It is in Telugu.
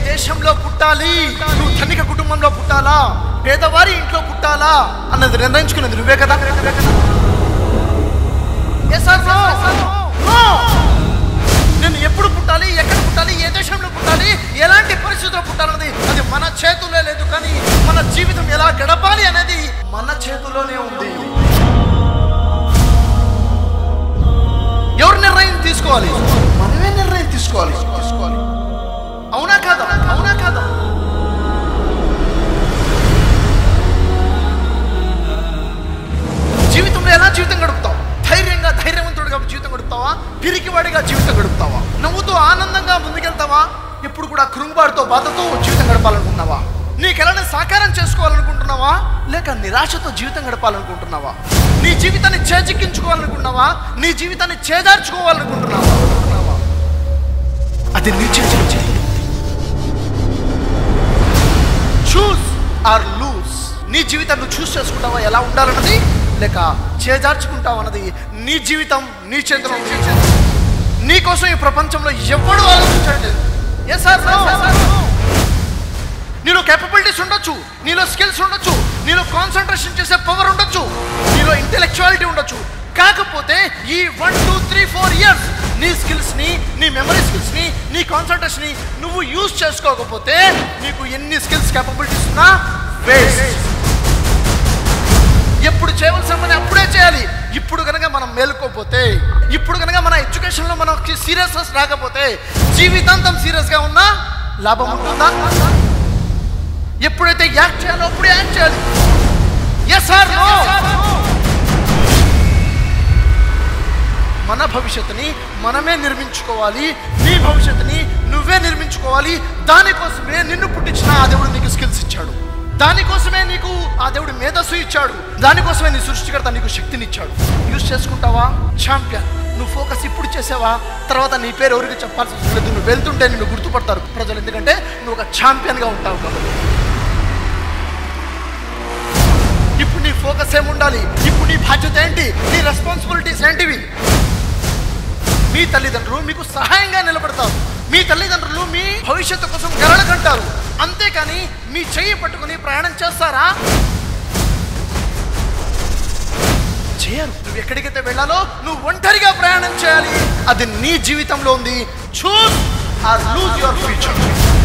దేశంలో పుట్టాలి నువ్వు ధనిక కుటుంబంలో పుట్టాలా పేదవారి ఇంట్లో పుట్టాలా అన్నది నిర్ణయించుకున్నది నువ్వే కదా నువ్వే కదా Yes or no? No. నేను ఎప్పుడు పుట్టాలి ఎక్కడ పుట్టాలి ఏ దేశంలో పుట్టాలి ఎలాంటి పరిస్థితుల్లో పుట్టాలన్నది అది మన చేతుల్లో లేదు కానీ మన జీవితం ఎలా గడపాలి అనేది మన చేతుల్లోనే ఉంది ఎవరు నిర్ణయం తీసుకోవాలి మనమే నిర్ణయం తీసుకోవాలి తీసుకోవాలి అవునా కాదా అవునా కాదా జీవితంలో ఎలా జీవితం గడుపుతావు ధైర్యంగా ధైర్యవంతుడిగా జీవితం గడుపుతావా పిరికివాడిగా జీవితం గడుపుతావా నవ్వుతూ ఆనందంగా ముందుకెళ్తావా ఎప్పుడు కూడా కృంగుబాటుతో బాధతో జీవితం గడపాలనుకుంటున్నావా నీ కళని సాకారం చేసుకోవాలనుకుంటున్నావా లేక నిరాశతో జీవితం గడపాలనుకుంటున్నావా నీ జీవితాన్ని చేజిక్కించుకోవాలనుకుంటున్నావా నీ జీవితాన్ని చేజార్చుకోవాలనుకుంటున్నావా అది నీ చేతిలో చేతులు చూస్ ఆర్ లూస్ నీ జీవితాన్ని నువ్వు చూస్ చేసుకుంటావా ఎలా ఉండాలన్నది లేక చేజార్చుకుంటావు అన్నది నీ జీవితం నీ చేతిలో ఉంది. నీ కోసం ఈ ప్రపంచంలో ఎవడు ఆలోచించట్లేదు ఎస్ సార్ నీలో కేపబిలిటీస్ ఉండొచ్చు నీలో స్కిల్స్ ఉండొచ్చు నీలో కాన్సన్ట్రేషన్ చేసే పవర్ ఉండొచ్చు నీలో ఇంటెలెక్చువాలిటీ ఉండొచ్చు కాకపోతే ఈ one two three four years నీ స్కిల్స్ని నీ మెమరీ స్కిల్స్ని నీ కాన్సన్ట్రేషన్ని నువ్వు యూజ్ చేసుకోకపోతే నీకు ఎన్ని స్కిల్స్ కేపబిలిటీస్ ఉన్నా వేస్ట్ ఎప్పుడు చేయవలసిన పని అప్పుడే చేయాలి ఇప్పుడు కనుక మనం మేలుకోపోతే ఇప్పుడు కనుక మన ఎడ్యుకేషన్లో మనకి సీరియస్నెస్ రాకపోతే జీవితాంతం సీరియస్గా ఉన్నా లాభం ఉంటుందా ఎప్పుడైతే యాక్ట్ చేయాలో అప్పుడే యాక్ట్ చేయాలి ఎస్ ఆర్ నో మన భవిష్యత్తుని మనమే నిర్మించుకోవాలి నీ భవిష్యత్తుని నువ్వే నిర్మించుకోవాలి దానికోసమే నిన్ను పుట్టించిన ఆ దేవుడు నీకు స్కిల్స్ ఇచ్చాడు దానికోసమే నీకు ఆ దేవుడు మేధస్సు ఇచ్చాడు దానికోసమే నీ సృష్టికర్త నీకు శక్తిని ఇచ్చాడు యూజ్ చేసుకుంటావా ఛాంపియన్ నువ్వు ఫోకస్ ఇప్పుడు చేసావా తర్వాత నీ పేరు ఎవరికి చెప్పాల్సి అవసరం లేదు నువ్వు వెళ్తుంటే నిన్ను గుర్తుపడతారు ప్రజలు ఎందుకంటే నువ్వు ఒక ఛాంపియన్గా ఉంటావు కాబట్టి ఇప్పుడు నీ ఫోకస్ ఏముండాలి ఇప్పుడు నీ బాధ్యత ఏంటి నీ రెస్పాన్సిబిలిటీస్ ఏంటివి మీ తల్లిదండ్రులు మీకు సహాయంగా నిలబడతారు మీ తల్లిదండ్రులు మీ భవిష్యత్తు కోసం గరణ కంటారు అంతేకాని మీ చెయ్యి పట్టుకుని ప్రయాణం చేస్తారా చేయరు నువ్వు ఎక్కడికైతే వెళ్ళాలో నువ్వు ఒంటరిగా ప్రయాణం చేయాలి అది నీ జీవితంలో ఉంది choose or lose your future